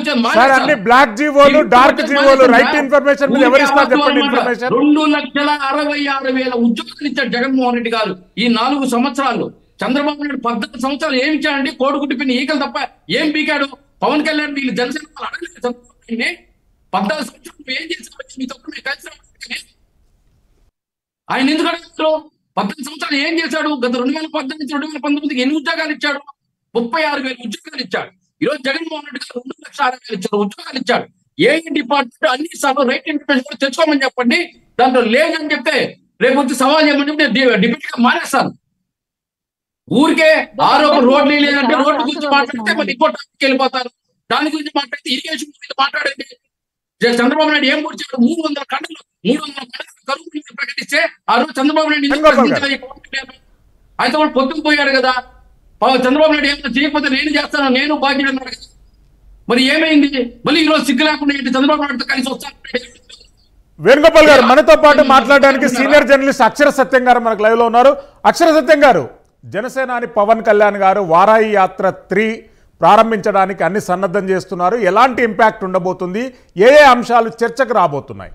ఇచ్చారు సార్ మానేశారు. అన్ని బ్లాక్ జీవోలు డార్క్ జీవోలు రైట్ ఇన్ఫర్మేషన్ మీద ఎవరు ఇస్తారు చెప్పండి ఊరికే ఇన్ఫర్మేషన్ రెండు లక్షల అరవై ఆరు వేల ఉద్యోగాలు ఇచ్చాడు జగన్మోహన్ రెడ్డి గారు ఈ నాలుగు సంవత్సరాలు చంద్రబాబు నాయుడు పద్నాలుగు సంవత్సరాలు ఏమి ఇచ్చాడండి కోడిగుడ్డు పిన్ని ఈకలు తప్ప ఏం పీకాడు పవన్ కళ్యాణ్ వీళ్ళు జనసేన వాళ్ళు అడగలేదు చంద్రబాబు నాయుడిని. పద్నాలుగు సంవత్సరాలు నువ్వు ఏం చేసావు మీతో మేము కలిసి రావడానికి? ఆయన ఎందుకు అడుగుతారు పద్దెనిమిది సంవత్సరాలు ఏం చేశాడు గత రెండు వేల పద్దెనిమిది నుంచి రెండు వేల పంతొమ్మిదికి ఎన్ని ఉద్యోగాలు ఇచ్చాడు ముప్పై ఆరు వేల ఉద్యోగాలు ఇచ్చాడు ఈ రోజు జగన్మోహన్ రెడ్డి గారు రెండు లక్షల అరవై వేలు ఇచ్చాడు ఉద్యోగాలు ఇచ్చాడు ఏ డిపార్ట్మెంట్ అన్ని సార్లు రైట్ ఇన్ఫర్మేషన్ కూడా తెచ్చుకోమని చెప్పండి దాంట్లో లేదని చెప్తే రేపు వచ్చి సవాల్ చేయమని చెప్తే డిబేట్ గా మానేస్తాను ఊరికే ఆరోపణ రోడ్లు లేదంటే రోడ్డు గురించి మాట్లాడితే మరి ఇంకో టాపిక్ వెళ్ళిపోతారు దాని గురించి మాట్లాడితే ఇరిగేషన్ గురించి మాట్లాడండి జ- చంద్రబాబు నాయుడు ఏం పొడిచాడు మూడు వందల కట్టలు మూడు వందల కట్టలు కరువు గురించి ప్రకటిస్తే ఆ రోజు చంద్రబాబు నాయుడు ఎందుకు చంద్రబాబు గారు. ప్రశ్నించలేదు ఈ పవన్ కళ్యాణ్? ఆయనతో కూడా పొద్దుకు పోయాడు కదా పవ- చంద్రబాబు నాయుడు ఏమైనా చేయకపోతే నేను చేస్తాను నేను బాధ్యత అన్నాడు కదా మరి ఏమైంది మళ్ళీ ఈ రోజు సిగ్గు లేకుండా ఏంటి చంద్రబాబు నాయుడుతో కలిసి వస్తాను వేణుగోపాల్ గారు మనతో పాటు మాట్లాడడానికి సీనియర్ జర్నలిస్ట్ అక్షర సత్యం గారు మనకు లైవ్ లో ఉన్నారు అక్షర సత్యం గారు జనసేనాని పవన్ కళ్యాణ్ గారు వారాయి యాత్ర త్రీ ప్రారంభించడానికి అన్ని సన్నద్ధం చేస్తున్నారు ఎలాంటి ఇంపాక్ట్ ఉండబోతుంది ఏ ఏ అంశాలు చర్చకు రాబోతున్నాయి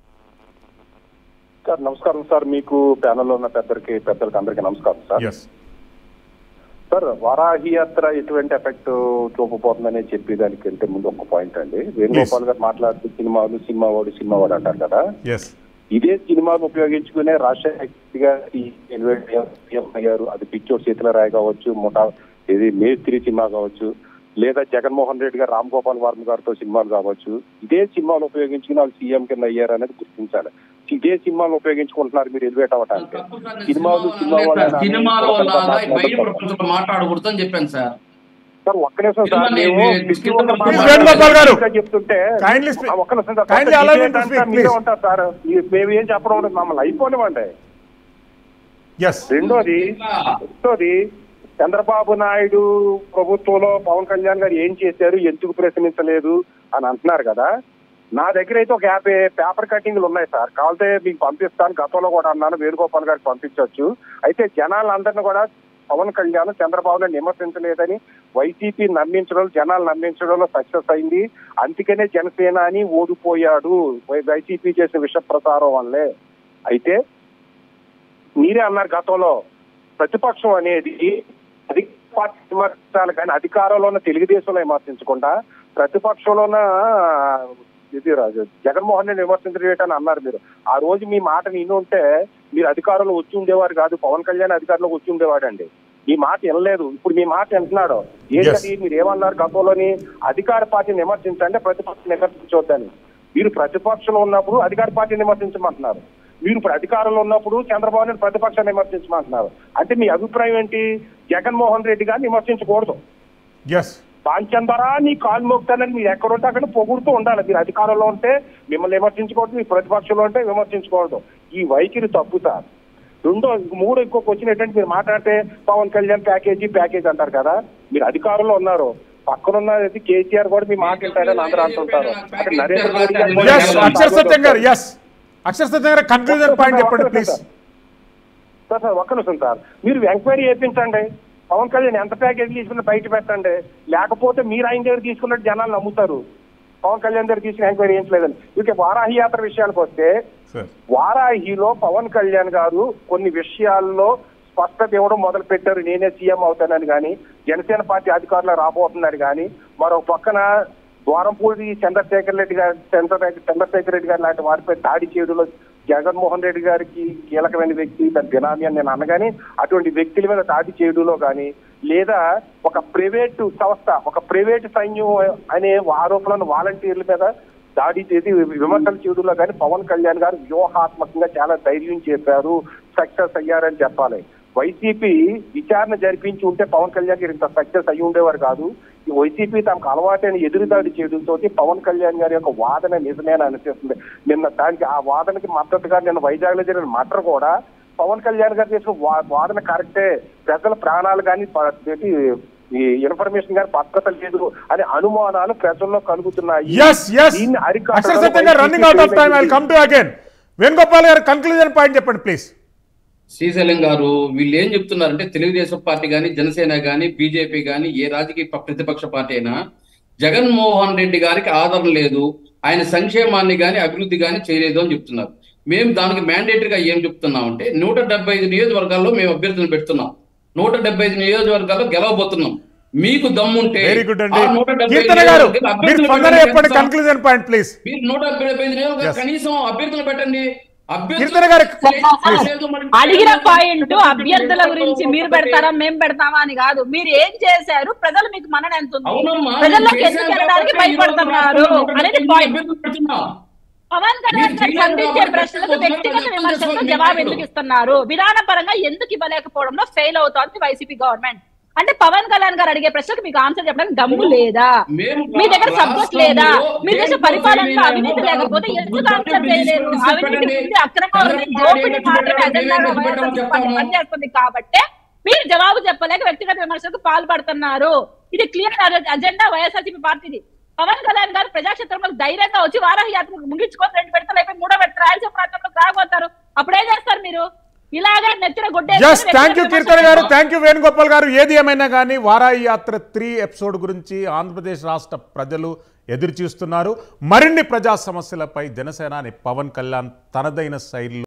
సార్ నమస్కారం సార్ మీకు ప్యానెల్లో ఉన్న పెద్దలకి పెద్దలకి అందరికీ నమస్కారం సార్ ఎస్ సార్ వారాహి యాత్ర ఎటువంటి ఎఫెక్ట్ చూపబోతుందనే చెప్పేదానికి వెళ్తే ముందు ఒక పాయింట్ అండి వేణుగోపాల్ గారు మాట్లాడుతూ సినిమాలు సినిమా వాడు సినిమా వాడు అంటారు కదా ఎస్ ఇదే సినిమాను ఉపయోగించుకునే రాజశేఖర్ గారు అయ్యారు అది పిచ్చోడు చేతుల రాయ కావచ్చు ముఠా ఇది మేస్త్రి సినిమా కావచ్చు లేదా జగన్మోహన్ రెడ్డి గారు రామ్ గోపాల్ వర్మ గారితో సినిమాలు కావచ్చు ఇదే సినిమాలు ఉపయోగించుకుని వాళ్ళు సీఎం కింద అయ్యారు అనేది గుర్తించాలి ఇదే సినిమాలు ఉపయోగించుకుంటున్నారు మీరు ఎలివేట్ అవ్వటానికి సినిమాలు సినిమా వాళ్ళని సినిమాల వల్ల బయట మాట్లాడతారు. ప్రపంచంలో మాట్లాడకూడదు అని చెప్పాను సార్ సార్ ఒక్క నిమిషం సార్ సినిమా మేము నేను బిస్కెట్ ఉన్న Please, మాట వేణుగోపాల్ గారు. ఇంకా చెప్తుంటే Kindly speak. ఆ, ఒక్క నిమిషం sir Kindly allow him to speak, మీరే please. ఉంటారు సార్ మీ- మేము ఏం చెప్పడం ఉండదు మమ్మల్ని అయిపోనివ్వండి ఎస్ రెండోది రెండోది చంద్రబాబు నాయుడు ప్రభుత్వంలో పవన్ కళ్యాణ్ గారు ఏం చేశారు ఎందుకు ప్రశ్నించలేదు అని అంటున్నారు కదా నా దగ్గర అయితే ఒక యాభై పేపర్ కటింగ్లు ఉన్నాయి సార్ కావాలంటే మీకు పంపిస్తాను గతంలో కూడా అన్నాను వేణుగోపాల్ గారికి పంపించవచ్చు అయితే జనాలందరినీ కూడా పవన్ కళ్యాణ్ చంద్రబాబు నాయుడు విమర్శించలేదని వైసీపీ నమ్మించడం జనాలు నమ్మించడంలో సక్సెస్ అయింది అందుకనే జనసేన అని ఓడిపోయాడు వై- వైసీపీ చేసిన విష ప్రచారం వల్లే అయితే మీరే అన్నారు గతంలో ప్రతిపక్షం అనేది అధిక పార్టీ విమర్శించాలి కానీ అధికారంలో ఉన్న తెలుగుదేశంలో విమర్శించకుండా ప్రతిపక్షంలో ఉన్న ఇది రాజు జగన్మోహన్ రెడ్డి విమర్శించడం అన్నారు మీరు ఆ రోజు మీ మాట విని ఉంటే మీరు అధికారంలో వచ్చి ఉండేవారు కాదు పవన్ కళ్యాణ్ అధికారంలోకి వచ్చి ఉండేవాడు అండి మీ మాట వినలేదు ఇప్పుడు మీ మాట వింటున్నాడు ఏంటది మీరు ఏమన్నారు గతంలోని అధికార పార్టీని విమర్శించంటే ప్రతిపక్షం విమర్శించవద్దని మీరు ప్రతిపక్షంలో ఉన్నప్పుడు అధికార పార్టీని విమర్శించమంటున్నారు మీరు ఇప్పుడు అధికారంలో ఉన్నప్పుడు చంద్రబాబు నాయుడు ప్రతిపక్షాన్ని విమర్శించమంటున్నారు అంటే మీ అభిప్రాయం ఏంటి జగన్మోహన్ రెడ్డి గారిని విమర్శించకూడదు ఎస్ పాంచందరా నీ కాలు మోపుతానని మీరు ఎక్కడుంటే అక్కడ పొగుడుతూ ఉండాలి మీరు అధికారంలో ఉంటే మిమ్మల్ని విమర్శించకూడదు మీ ప్రతిపక్షంలో ఉంటే విమర్శించకూడదు ఈ వైఖరి తప్పు సార్ రెండో మూడో ఇంకొక వచ్చిన ఏంటంటే మీరు మాట్లాడితే పవన్ కళ్యాణ్ ప్యాకేజీ ప్యాకేజ్ అంటారు కదా మీరు అధికారంలో ఉన్నారు పక్కనున్నది కేసీఆర్ కూడా మీ మాట వింటారని అందరూ అంటుంటారు అక్కడ నరేంద్ర మోడీ గారు కూడా ఎస్ అక్షర సత్యం గారు ఎస్ అక్షర సత్యం గారు కన్క్లూజన్ పాయింట్ చెప్పండి ప్లీజ్ సార్ సార్ ఒక్క నిమిషం సార్ మీరు ఎంక్వైరీ చేయించండి పవన్ కళ్యాణ్ ఎంత ప్యాకేజ్ తీసుకున్న బయట పెట్టండి లేకపోతే మీరు ఆయన దగ్గర తీసుకున్నట్టు జనాలు నమ్ముతారు పవన్ కళ్యాణ్ దగ్గర తీసుకుని ఎంక్వైరీ చేయించలేదని ఇక వారాహి యాత్ర విషయానికి వస్తే సార్ వారాహిలో పవన్ కళ్యాణ్ గారు కొన్ని విషయాల్లో స్పష్టత ఇవ్వడం మొదలు పెట్టారు నేనే సీఎం అవుతానని కానీ జనసేన పార్టీ అధికారులు రాబోతున్నారు కానీ మరో పక్కన ద్వారంపూడి చంద్రశేఖర్ రెడ్డి గారి చంద్ర చంద్రశేఖర్ రెడ్డి గారి లాంటి వారిపై దాడి చేయడంలో జగన్మోహన్ రెడ్డి గారికి కీలకమైన వ్యక్తి తన బినామీ అని నేను అనగాని అటువంటి వ్యక్తుల మీద దాడి చేయడంలో కానీ లేదా ఒక ప్రైవేటు సంస్థ ఒక ప్రైవేటు సైన్యం అనే ఆరోపణలను వాలంటీర్ల మీద దాడి చేసి విమర్శలు చేయడంలో కానీ పవన్ కళ్యాణ్ గారు వ్యూహాత్మకంగా చాలా ధైర్యం చేశారు సక్సెస్ అయ్యారని చెప్పాలి వైసీపీ విచారణ జరిపించి ఉంటే పవన్ కళ్యాణ్ గారు ఇంత సక్సెస్ అయ్యి ఉండేవారు కాదు ఈ వైసీపీ తమకు అలవాటైన ఎదురుదాడి చేయడంతో పవన్ కళ్యాణ్ గారి యొక్క వాదన నిజమేనా అనిపిస్తుంది నిన్న దానికి ఆ వాదనకి మద్దతుగా నిన్న వైజాగ్ లో జరిగిన మటర్ కూడా పవన్ కళ్యాణ్ గారు చేసిన వా- వాదన కరెక్టే ప్రజల ప్రాణాలు కానీ ఈ ఇన్ఫర్మేషన్ కానీ భద్రత లేదు అనే అనుమానాలు ప్రజల్లో కలుగుతున్నాయి ఎస్ ఎస్ దీన్ని అరికట్టడం అక్షర సత్యం గారు running out of time I come to again Venugopal గారు కన్క్లూజన్ పాయింట్ చెప్పండి ప్లీజ్ శ్రీశైలం గారు వీళ్ళు ఏం చెప్తున్నారంటే తెలుగుదేశం పార్టీ కానీ జనసేన కానీ బీజేపీ కానీ ఏ రాజకీయ ప- ప్రతిపక్ష పార్టీ అయినా జగన్మోహన్ రెడ్డి గారికి ఆదరణ లేదు ఆయన సంక్షేమాన్ని కానీ అభివృద్ధి కానీ చేయలేదు అని చెప్తున్నారు మేము దానికి మ్యాండేటరీగా ఏం చెప్తున్నాం అంటే నూట డెబ్బై ఐదు నియోజకవర్గాల్లో మేము అభ్యర్థులను పెడుతున్నాం నూట డెబ్బై ఐదు నియోజకవర్గాల్లో గెలవబోతున్నాం మీకు దమ్ముంటే వెరీ గుడ్ అండి ఆ 175 కీర్తన గారు నియోజకవర్గాల్లో మీరు అభ్యర్థులు తొందరగా పెట్టండి చెప్పండి కనీసం. కన్క్లూజన్ పాయింట్ ప్లీజ్ మీరు నూట డెబ్బై ఐదు నియోజకవర్గాలు Yes. కనీసం అభ్యర్థులు పెట్టండి అభ్యర్థులు కీర్తన గారు, లేదు మరి అడిగిన పాయింట్ అభ్యర్థుల గురించి మీరు పెడతారా మేము పెడతామా అని కాదు మీరు ఏం చేశారు ప్రజలు మీకు మనన ఎంత ఉంది అవునమ్మా ప్రజల్లోకి చేశాను ఎందుకు వెళ్ళడానికి కాబట్టి ఈ రోజు భయపడుతున్నారు రాష్ట్రంలో అనేది అభ్యర్థులు పాయింట్ పెడుతున్నాం. పవన్ కళ్యాణ్ గారు మీరు సంధించే క్లియర్గా ప్రశ్నలకు అర్థం వ్యక్తిగత చేసుకోవాలి. విమర్శలకు అర్థం జవాబు చేసుకోవాలి. ఎందుకు ఇస్తున్నారు విధానపరంగా ఎందుకు ఇవ్వలేకపోవడంలో ఫెయిల్ అవుతోంది వైసీపీ గవర్నమెంట్ అంటే పవన్ కళ్యాణ్ గారు అడిగే ప్రశ్నలకు మీకు ఆన్సర్ చెప్పడానికి దమ్ము లేదా మేము మీ దగ్గర సబ్జెక్ట్ లేదా రాష్ట్రంలో మీ దేశ దేంట్లో పరిపాలనలో ఫెయిల్ అవినీతి అయినా లేకపోతే ఒక ఎందుకు గుర్తు ఆన్సర్ పెట్టి చేయలేదు తీసుకొని అవినీతి పెట్టండి. ఉంది అక్రమం ఉంది చంద్రబాబు దోపిడీ నాయుడు మాత్రమే ఎందుకు అజెండాగా పెట్టామో వైఎస్ఆర్సీపీ చెప్తాము. పనిచేస్తుంది కాబట్టి మీరు జవాబు చెప్పలేక వ్యక్తిగత విమర్శలకు పాల్పడుతున్నారు ఇది క్లియర్ అజెండా వైఎస్ఆర్సీపీ పార్టీది పవన్ కళ్యాణ్ గారు ప్రజాక్షేత్రంలో ధైర్యంగా వచ్చి వారాహ యాత్ర ముగించుకొని రెండు విడతలు అయిపోయి మూడో విడత రాయలసీమ ప్రాంతంలో రాబోతారు అప్పుడేం చేస్తారు మీరు ఇలాగే నెత్తిన గుడ్డ ఎస్ థ్యాంక్ యూ కీర్తన గారు థ్యాంక్ యూ వేణుగోపాల్ గారు ఏది ఏమైనా కానీ వారాయి యాత్ర త్రీ ఎపిసోడ్ గురించి ఆంధ్రప్రదేశ్ రాష్ట్ర ప్రజలు ఎదురు చూస్తున్నారు మరిన్ని ప్రజా సమస్యలపై జనసేనాని పవన్ కళ్యాణ్ తనదైన శైలిలో